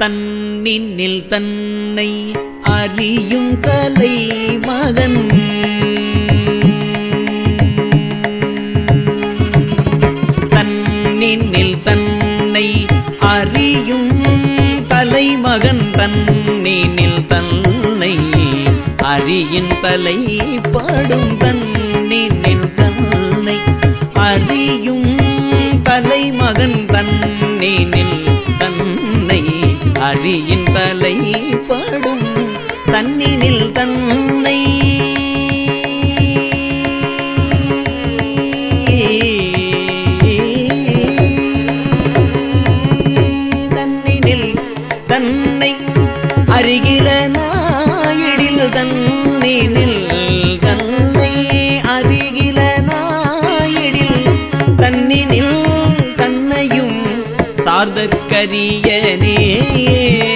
தன்னினில் தன்னை அறியும் தலை மகன் தன்னினில் தன்னை அறியும் தலைமகன் தன்னினில் தன்னை அறியின் தலை படும் தன்னினில் தன்னை அறியும் தலைமகன் தன்னினில் தன்னை அறியின் தலை படும் தன்னினில் தன்னை தன்னினில் தன்னை அருகில நாயிடில் தன்னினில் தன்னை அருகில நாயிடில் தன்னினில் தன்னையும் சார்தற்கரியனே